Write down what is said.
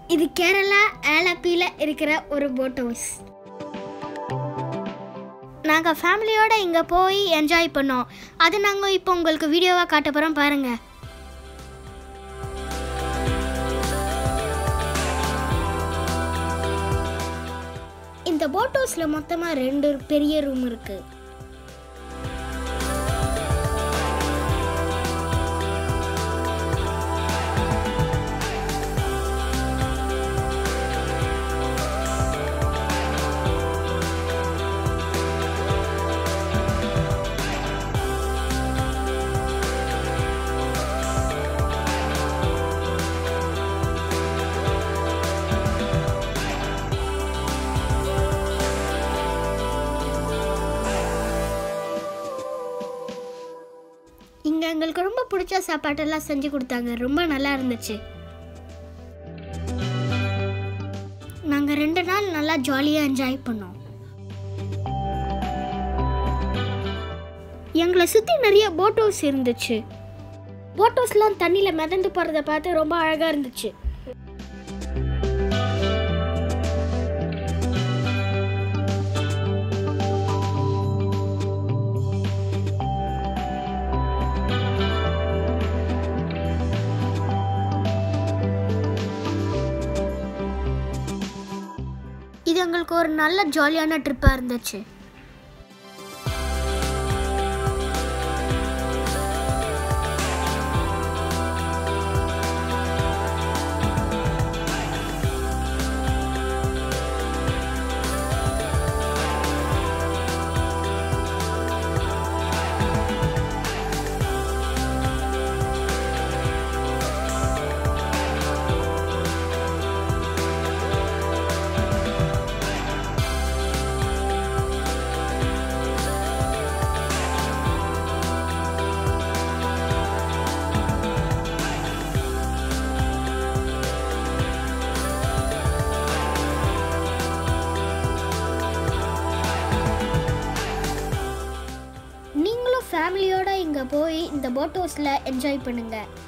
இது கேரளா ஆலப்பியில் இருக்கிற ஒரு போட் ஹவுஸ் நாங்கள் ஃபேமிலியோட இங்கே போய் என்ஜாய் பண்ணோம் அது நாங்கள் இப்போ உங்களுக்கு வீடியோவாக காட்ட போகிறோம் பாருங்கள் இந்த போட் ஹவுஸில் மொத்தமாக ரெண்டு பெரிய ரூம் இருக்குது இங்கே எங்களுக்கு ரொம்ப பிடிச்ச சாப்பாட்டெல்லாம் செஞ்சு கொடுத்தாங்க ரொம்ப நல்லா இருந்துச்சு நாங்கள் ரெண்டு நாள் நல்லா ஜாலியாக என்ஜாய் பண்ணோம் எங்களை சுற்றி நிறைய போட் ஹவுஸ் இருந்துச்சு போட் ஹவுஸ்லாம் தண்ணியில் மிதந்து போகிறத பார்த்து ரொம்ப அழகாக இருந்துச்சு இது எங்களுக்கு ஒரு நல்ல ஜாலியான ட்ரிப்பாக இருந்துச்சு நீங்களும் ஃபேமிலியோட இங்கே போய் இந்த போட் ஹவுஸில் என்ஜாய் பண்ணுங்கள்